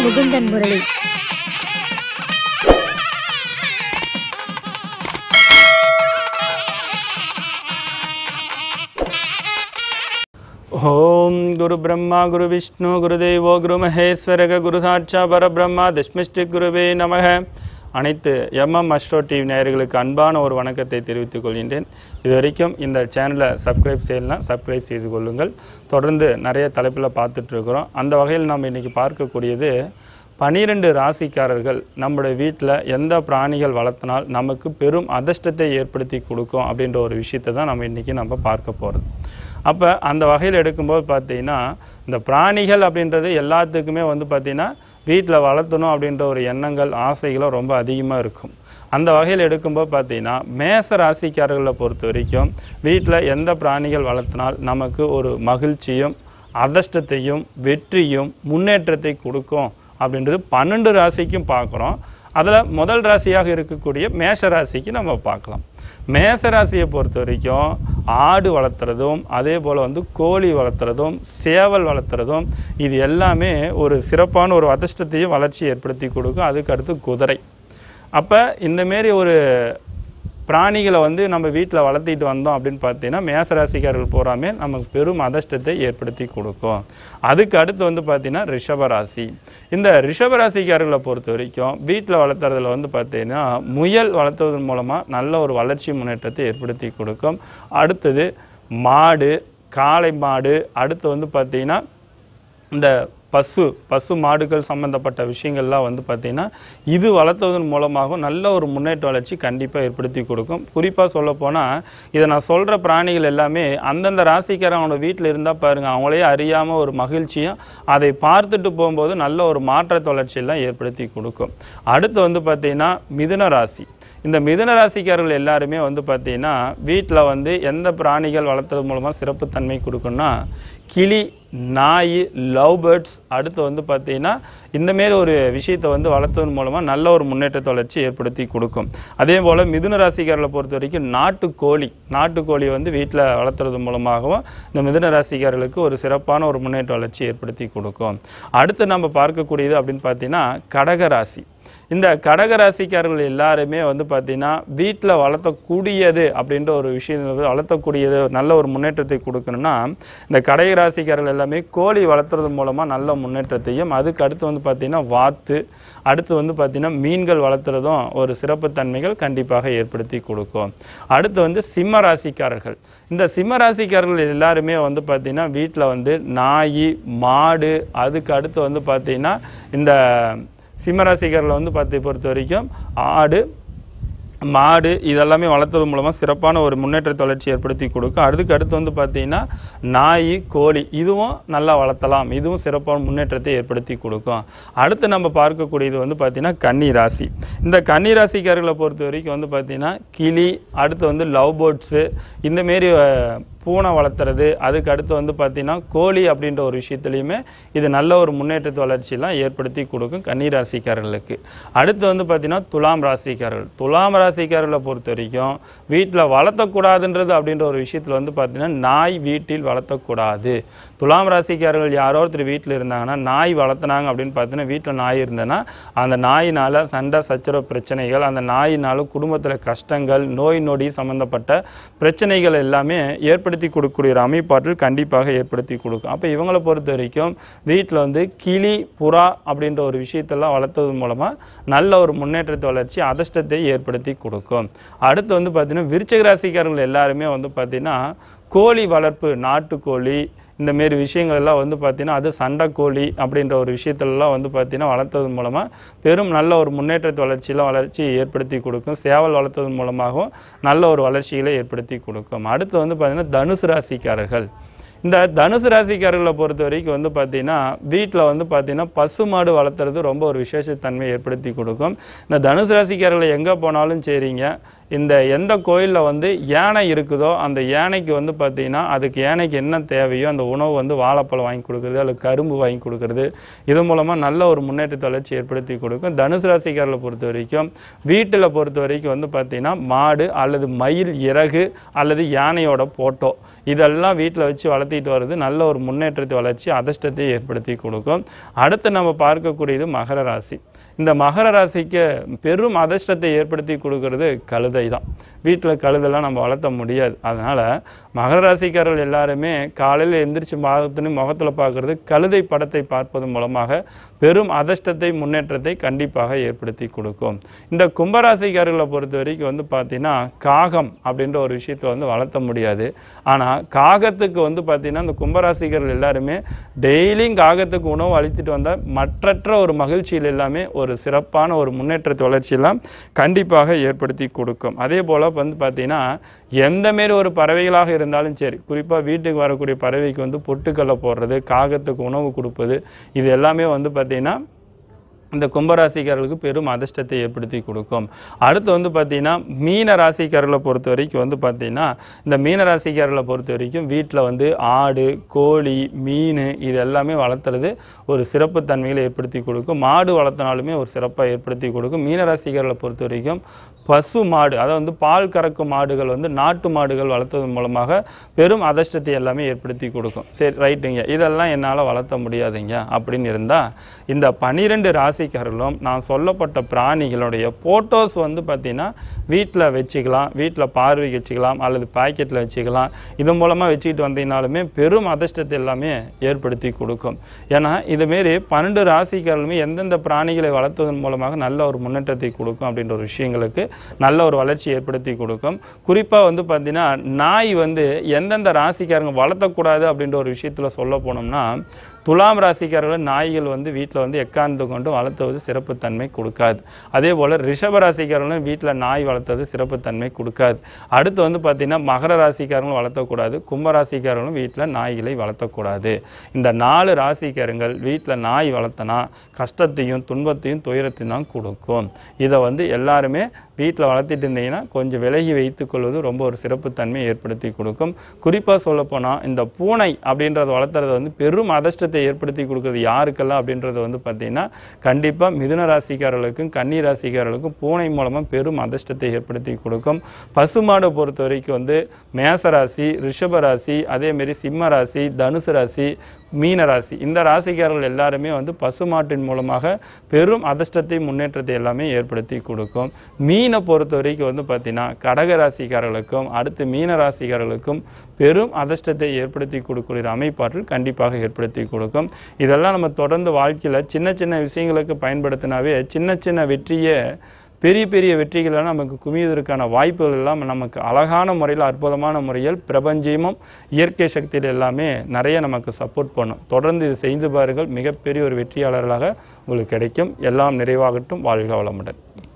முகுந்தன் முரளி ஓம் குரு பிரம்மா குரு விஷ்ணு குருதேவோ குரு மகேஸ்வரக குரு சாட்சா பரபிரம்மா தஸ்மிஷ்டி குருவே நமக அனைத்து எம்எம் அஸ்ட்ரோ டிவி நேயர்களுக்கு அன்பான ஒரு வணக்கத்தை தெரிவித்துக் கொள்கின்றேன் இது வரைக்கும் இந்த சேனலை சப்ஸ்கிரைப் செய்யலாம் சப்ஸ்கிரைப் செய்து கொள்ளுங்கள் தொடர்ந்து நிறைய தலைப்பில் பார்த்துட்டு இருக்கிறோம் அந்த வகையில் நாம் இன்றைக்கி பார்க்கக்கூடியது பனிரெண்டு ராசிக்காரர்கள் நம்முடைய வீட்டில் எந்த பிராணிகள் வளர்த்தினால் நமக்கு பெரும் அதிர்ஷ்டத்தை ஏற்படுத்தி கொடுக்கும் அப்படின்ற ஒரு விஷயத்தை தான் நம்ம இன்றைக்கி நம்ம பார்க்க போகிறது அப்போ அந்த வகையில் எடுக்கும்போது பார்த்தீங்கன்னா இந்த பிராணிகள் அப்படின்றது எல்லாத்துக்குமே வந்து பார்த்திங்கன்னா வீட்டில் வளர்த்தணும் அப்படின்ற ஒரு எண்ணங்கள் ஆசைகளும் ரொம்ப அதிகமாக இருக்கும் அந்த வகையில் எடுக்கும்போது பார்த்தீங்கன்னா மேச ராசிக்காரர்களை பொறுத்த வரைக்கும் வீட்டில் எந்த பிராணிகள் வளர்த்தினால் நமக்கு ஒரு மகிழ்ச்சியும் அதிர்ஷ்டத்தையும் வெற்றியும் முன்னேற்றத்தை கொடுக்கும் அப்படின்றது பன்னெண்டு ராசிக்கும் பார்க்குறோம் அதில் முதல் ராசியாக இருக்கக்கூடிய மேஷ ராசிக்கு நம்ம பார்க்கலாம் மேச ராசியை பொறுத்த வரைக்கும் ஆடு வளர்த்துறதும் அதே போல் வந்து கோழி வளர்த்துறதும் சேவல் வளர்த்துறதும் இது எல்லாமே ஒரு சிறப்பான ஒரு அதிர்ஷ்டத்தையும் வளர்ச்சி ஏற்படுத்தி கொடுக்கும் அதுக்கு அடுத்து குதிரை அப்போ இந்தமாரி ஒரு பிராணிகளை வந்து நம்ம வீட்டில் வளர்த்திட்டு வந்தோம் அப்படின்னு பார்த்தீங்கன்னா மேசராசிக்காரர்கள் பூராமே நமக்கு பெரும் அதிர்ஷ்டத்தை ஏற்படுத்தி கொடுக்கும் அதுக்கு அடுத்து வந்து பார்த்தீங்கன்னா ரிஷபராசி இந்த ரிஷபராசிக்காரர்களை பொறுத்த வரைக்கும் வீட்டில் வளர்த்துறதுல வந்து பார்த்தீங்கன்னா முயல் வளர்த்துவதன் மூலமாக நல்ல ஒரு வளர்ச்சி முன்னேற்றத்தை ஏற்படுத்தி கொடுக்கும் அடுத்தது மாடு காளை மாடு அடுத்து வந்து பார்த்தீங்கன்னா இந்த பசு பசு மாடுகள் சம்மந்தப்பட்ட விஷயங்கள்லாம் வந்து பார்த்திங்கன்னா இது வளர்த்துவதன் மூலமாகவும் நல்ல ஒரு முன்னேற்ற வளர்ச்சி கண்டிப்பாக ஏற்படுத்தி கொடுக்கும் குறிப்பாக சொல்லப்போனால் இதை நான் சொல்கிற பிராணிகள் எல்லாமே அந்தந்த ராசிக்காரவங்களோட வீட்டில் இருந்தால் பாருங்கள் அவங்களே அறியாமல் ஒரு மகிழ்ச்சியும் அதை பார்த்துட்டு போகும்போது நல்ல ஒரு மாற்றத்தை வளர்ச்சியெல்லாம் ஏற்படுத்தி கொடுக்கும் அடுத்து வந்து பார்த்திங்கன்னா மிதுன ராசி இந்த மிதுன ராசிக்காரர்கள் எல்லாருமே வந்து பார்த்தீங்கன்னா வீட்டில் வந்து எந்த பிராணிகள் வளர்த்துறது மூலமாக சிறப்புத்தன்மை கொடுக்குன்னா கிளி நாய் லவ் பேர்ட்ஸ் அடுத்து வந்து பார்த்தீங்கன்னா இந்தமாரி ஒரு விஷயத்தை வந்து வளர்த்ததன் மூலமாக நல்ல ஒரு முன்னேற்றத்தை வளர்ச்சி ஏற்படுத்தி கொடுக்கும் அதே போல் மிதுன ராசிக்காரர்களை பொறுத்த வரைக்கும் நாட்டுக்கோழி நாட்டுக்கோழி வந்து வீட்டில் வளர்த்துறது மூலமாகவும் இந்த மிதுன ராசிக்காரர்களுக்கு ஒரு சிறப்பான ஒரு முன்னேற்ற வளர்ச்சி ஏற்படுத்தி கொடுக்கும் அடுத்து நம்ம பார்க்கக்கூடியது அப்படின்னு பார்த்தீங்கன்னா கடக ராசி இந்த கடக ராசிக்காரர்கள் எல்லாருமே வந்து பார்த்தீங்கன்னா வீட்டில் வளர்த்தக்கூடியது அப்படின்ற ஒரு விஷயம் வந்து வளர்த்தக்கூடியது ஒரு நல்ல ஒரு முன்னேற்றத்தை கொடுக்கணும்னா இந்த கடக ராசிக்காரர்கள் எல்லாமே கோழி வளர்த்துறது மூலமாக நல்ல முன்னேற்றத்தையும் அதுக்கு அடுத்து வந்து பார்த்தீங்கன்னா வாத்து அடுத்து வந்து பார்த்தீங்கன்னா மீன்கள் வளர்த்துறதும் ஒரு சிறப்புத்தன்மைகள் கண்டிப்பாக ஏற்படுத்தி கொடுக்கும் அடுத்து வந்து சிம்ம ராசிக்காரர்கள் இந்த சிம்ம ராசிக்காரர்கள் எல்லாருமே வந்து பார்த்தீங்கன்னா வீட்டில் வந்து நாய் மாடு அதுக்கு அடுத்து வந்து பார்த்தீங்கன்னா இந்த சிம்மராசிக்காரில் வந்து பார்த்து பொறுத்த வரைக்கும் ஆடு மாடு இதெல்லாமே வளர்த்தது மூலமாக சிறப்பான ஒரு முன்னேற்றத்தை வளர்ச்சி ஏற்படுத்தி கொடுக்கும் அதுக்கு அடுத்து வந்து பார்த்தீங்கன்னா நாய் கோழி இதுவும் நல்லா வளர்த்தலாம் இதுவும் சிறப்பான முன்னேற்றத்தை ஏற்படுத்தி கொடுக்கும் அடுத்து நம்ம பார்க்கக்கூடியது வந்து பார்த்தீங்கன்னா கன்னி ராசி இந்த கன்னி ராசிக்காரர்களை பொறுத்த வரைக்கும் வந்து பார்த்தீங்கன்னா கிளி அடுத்து வந்து லவ் பேர்ட்ஸு இந்தமாரி பூனை வளர்த்துறது அதுக்கு அடுத்து வந்து பார்த்திங்கன்னா கோழி அப்படின்ற ஒரு விஷயத்துலையுமே இது நல்ல ஒரு முன்னேற்றத்தை வளர்ச்சியெல்லாம் ஏற்படுத்தி கொடுக்கும் கன்னி ராசிக்காரர்களுக்கு அடுத்து வந்து பார்த்திங்கன்னா துலாம் ராசிக்காரர்கள் துலாம் ராசிக்காரர்களை பொறுத்த வரைக்கும் வீட்டில் வளர்த்தக்கூடாதுன்றது அப்படின்ற ஒரு விஷயத்தில் வந்து பார்த்திங்கன்னா நாய் வீட்டில் வளர்த்தக்கூடாது துலாம் ராசிக்காரர்கள் யாரோ ஒருத்தர் வீட்டில் இருந்தாங்கன்னா நாய் வளர்த்துனாங்க அப்படின்னு பார்த்தீங்கன்னா வீட்டில் நாய் இருந்ததுன்னா அந்த நாயினால் சண்டை சச்சரவு பிரச்சனைகள் அந்த நாயினால் குடும்பத்தில் கஷ்டங்கள் நோய் நொடி சம்மந்தப்பட்ட பிரச்சனைகள் எல்லாமே ஏற்படுத்தி கொடுக்கக்கூடிய ஒரு அமைப்பாற்றல் கண்டிப்பாக ஏற்படுத்தி கொடுக்கும் அப்போ இவங்களை பொறுத்த வரைக்கும் வீட்டில் வந்து கிளி புறா அப்படின்ற ஒரு விஷயத்தெல்லாம் வளர்த்தது மூலமாக நல்ல ஒரு முன்னேற்றத்தை வளர்ச்சி அதிர்ஷ்டத்தை ஏற்படுத்தி கொடுக்கும் அடுத்து வந்து பார்த்திங்கன்னா விருச்சிக ராசிக்காரர்கள் எல்லாருமே வந்து பார்த்திங்கன்னா கோழி வளர்ப்பு நாட்டுக்கோழி இந்த மாரி விஷயங்கள் எல்லாம் வந்து பார்த்திங்கன்னா அது சண்டைக்கோழி அப்படின்ற ஒரு விஷயத்துலலாம் வந்து பார்த்திங்கன்னா வளர்த்தது மூலமாக பெரும் நல்ல ஒரு முன்னேற்றத்தை வளர்ச்சியில் வளர்ச்சி ஏற்படுத்தி கொடுக்கும் சேவல் வளர்த்ததன் மூலமாகவும் நல்ல ஒரு வளர்ச்சிகளை ஏற்படுத்தி கொடுக்கும் அடுத்து வந்து பார்த்திங்கன்னா தனுசு ராசிக்காரர்கள் இந்த தனுசு ராசிக்காரர்களை பொறுத்த வரைக்கும் வந்து பார்த்தீங்கன்னா வீட்டில் வந்து பார்த்தீங்கன்னா பசுமாடு வளர்த்துறது ரொம்ப ஒரு விசேஷத்தன்மை ஏற்படுத்தி கொடுக்கும் இந்த தனுசு ராசிக்காரர்கள் எங்கே போனாலும் சரிங்க இந்த எந்த கோயிலில் வந்து யானை இருக்குதோ அந்த யானைக்கு வந்து பார்த்தீங்கன்னா அதுக்கு யானைக்கு என்ன தேவையோ அந்த உணவு வந்து வாழைப்பழம் வாங்கி கொடுக்குறது அல்லது கரும்பு வாங்கி கொடுக்குறது இது மூலமாக நல்ல ஒரு முன்னேற்றத்தை வளர்ச்சி ஏற்படுத்தி கொடுக்கும் தனுசு ராசிக்காரர்களை பொறுத்த வரைக்கும் வீட்டில் பொறுத்த வரைக்கும் வந்து பார்த்தீங்கன்னா மாடு அல்லது மயில் இறகு அல்லது யானையோட போட்டோ இதெல்லாம் வீட்டில் வச்சு வளர்த்து வளர்த்திட்டு வர்றது நல்ல ஒரு முன்னேற்றத்தை வளர்ச்சி அதிர்ஷ்டத்தை ஏற்படுத்தி கொடுக்கும் அடுத்து நம்ம பார்க்கக்கூடியது மகர ராசி இந்த மகர ராசிக்கு பெரும் அதிர்ஷ்டத்தை ஏற்படுத்தி கொடுக்கறது கழுதை தான் வீட்டில் கழுதெல்லாம் நம்ம வளர்த்த முடியாது அதனால் மகர ராசிக்காரர்கள் எல்லாருமே காலையில் எந்திரிச்சு பார்த்துன்னு முகத்தில் பார்க்குறது கழுதை படத்தை பார்ப்பதன் மூலமாக பெரும் அதிர்ஷ்டத்தை முன்னேற்றத்தை கண்டிப்பாக ஏற்படுத்தி கொடுக்கும் இந்த கும்பராசிக்காரர்களை பொறுத்த வரைக்கும் வந்து பார்த்தீங்கன்னா காகம் அப்படின்ற ஒரு விஷயத்தை வந்து வளர்த்த முடியாது ஆனால் காகத்துக்கு வந்து பார்த்தீங்கன்னா இந்த கும்பராசிக்காரர்கள் எல்லாருமே டெய்லியும் காகத்துக்கு உணவு அளித்துட்டு வந்தால் மற்றற்ற ஒரு மகிழ்ச்சியில் எல்லாமே ஒரு சிறப்பான ஒரு முன்னேற்றத்தை வளர்ச்சியெல்லாம் கண்டிப்பாக ஏற்படுத்தி கொடுக்கும் அதே போல் வந்து பார்த்தீங்கன்னா எந்த மாரி ஒரு பறவைகளாக இருந்தாலும் சரி குறிப்பாக வீட்டுக்கு வரக்கூடிய பறவைக்கு வந்து பொட்டுக்கல்லை போடுறது காகத்துக்கு உணவு கொடுப்பது இது எல்லாமே வந்து பார்த்தீங்கன்னா இந்த கும்பராசிக்காரர்களுக்கு பெரும் அதிர்ஷ்டத்தை ஏற்படுத்தி கொடுக்கும் அடுத்து வந்து பார்த்தீங்கன்னா மீன ராசிக்காரர்களை பொறுத்த வரைக்கும் வந்து பார்த்தீங்கன்னா இந்த மீன ராசிக்காரர்களை பொறுத்த வரைக்கும் வீட்டில் வந்து ஆடு கோழி மீன் இது எல்லாமே வளர்த்துறது ஒரு சிறப்பு தன்மைகளை ஏற்படுத்தி கொடுக்கும் மாடு வளர்த்தினாலுமே ஒரு சிறப்பாக ஏற்படுத்தி கொடுக்கும் மீன ராசிக்காரர்களை பொறுத்த வரைக்கும் பசு மாடு அதாவது வந்து பால் கறக்கும் மாடுகள் வந்து நாட்டு மாடுகள் வளர்த்ததன் மூலமாக பெரும் அதிர்ஷ்டத்தை எல்லாமே ஏற்படுத்தி கொடுக்கும் சரி ரைட்டுங்க இதெல்லாம் என்னால் வளர்த்த முடியாதுங்க அப்படின்னு இருந்தால் இந்த பனிரெண்டு ராசிக்காரர்களும் நான் சொல்லப்பட்ட பிராணிகளுடைய ஃபோட்டோஸ் வந்து பார்த்தீங்கன்னா வீட்டில் வச்சுக்கலாம் வீட்டில் பார்வைக்கு வச்சுக்கலாம் அல்லது பாக்கெட்டில் வச்சுக்கலாம் இது மூலமாக வச்சுக்கிட்டு வந்தீங்கனாலுமே பெரும் அதிர்ஷ்டத்தை எல்லாமே ஏற்படுத்தி கொடுக்கும் ஏன்னா இதுமாரி பன்னெண்டு ராசிக்காரர்களுமே எந்தெந்த பிராணிகளை வளர்த்ததன் மூலமாக நல்ல ஒரு முன்னேற்றத்தை கொடுக்கும் அப்படின்ற ஒரு விஷயங்களுக்கு நல்ல ஒரு வளர்ச்சி ஏற்படுத்தி கொடுக்கும் குறிப்பாக வந்து பார்த்தீங்கன்னா நாய் வந்து எந்தெந்த ராசிக்காரங்க வளர்த்தக்கூடாது அப்படின்ற ஒரு விஷயத்தில் சொல்ல போனோம்னா துலாம் ராசிக்காரர்கள் நாய்கள் வந்து வீட்டில் வந்து எக்காந்து கொண்டு வளர்த்துவது சிறப்புத்தன்மை கொடுக்காது அதே போல் ரிஷப ராசிக்காரர்களும் வீட்டில் நாய் வளர்த்தது சிறப்புத்தன்மை கொடுக்காது அடுத்து வந்து பார்த்திங்கன்னா மகர ராசிக்காரங்களும் வளர்த்தக்கூடாது கும்ப ராசிக்காரர்களும் வீட்டில் நாய்களை வளர்த்தக்கூடாது இந்த நாலு ராசிக்காரங்கள் வீட்டில் நாய் வளர்த்தனா கஷ்டத்தையும் துன்பத்தையும் துயரத்தையும் தான் கொடுக்கும் இதை வந்து எல்லாருமே வீட்டில் வளர்த்திட்டு இருந்தீங்கன்னா கொஞ்சம் விலகி வைத்துக்கொள்வது ரொம்ப ஒரு சிறப்புத்தன்மையை ஏற்படுத்தி கொடுக்கும் குறிப்பாக சொல்லப்போனால் இந்த பூனை அப்படின்றத வளர்த்துறது வந்து பெரும் அதிர்ஷ்டத்தை ஏற்படுத்தி கொடுக்குறது யாருக்கெல்லாம் அப்படின்றது வந்து பார்த்திங்கன்னா கண்டிப்பாக மிதுன ராசிக்காரர்களுக்கும் கன்னி ராசிக்காரர்களுக்கும் பூனை மூலமாக பெரும் அதிர்ஷ்டத்தை ஏற்படுத்தி கொடுக்கும் பசுமாடை பொறுத்த வரைக்கும் வந்து மேச ராசி ரிஷப ராசி அதேமாரி சிம்ம ராசி தனுசு ராசி மீன ராசி இந்த ராசிக்காரர்கள் எல்லாருமே வந்து பசுமாட்டின் மூலமாக பெரும் அதிர்ஷ்டத்தை முன்னேற்றத்தை எல்லாமே ஏற்படுத்தி கொடுக்கும் மீனை பொறுத்த வரைக்கும் வந்து பார்த்தீங்கன்னா கடக ராசிக்காரர்களுக்கும் அடுத்து மீன ராசிக்காரர்களுக்கும் பெரும் அதிர்ஷ்டத்தை ஏற்படுத்தி கொடுக்கிற அமைப்பாற்றல் கண்டிப்பாக ஏற்படுத்தி கொடுக்கும் இதெல்லாம் நம்ம தொடர்ந்து வாழ்க்கையில் சின்ன சின்ன விஷயங்களுக்கு பயன்படுத்தினாவே சின்ன சின்ன வெற்றியை பெரிய பெரிய வெற்றிகளை நமக்கு குமிவதற்கான வாய்ப்புகள் எல்லாம் நமக்கு அழகான முறையில் அற்புதமான முறையில் பிரபஞ்சமும் இயற்கை சக்தியில் எல்லாமே நிறைய நமக்கு சப்போர்ட் பண்ணும் தொடர்ந்து இது செய்து பாருங்கள் மிகப்பெரிய ஒரு வெற்றியாளர்களாக உங்களுக்கு கிடைக்கும் எல்லாம் நிறைவாகட்டும் வாழ்க வளமுடன்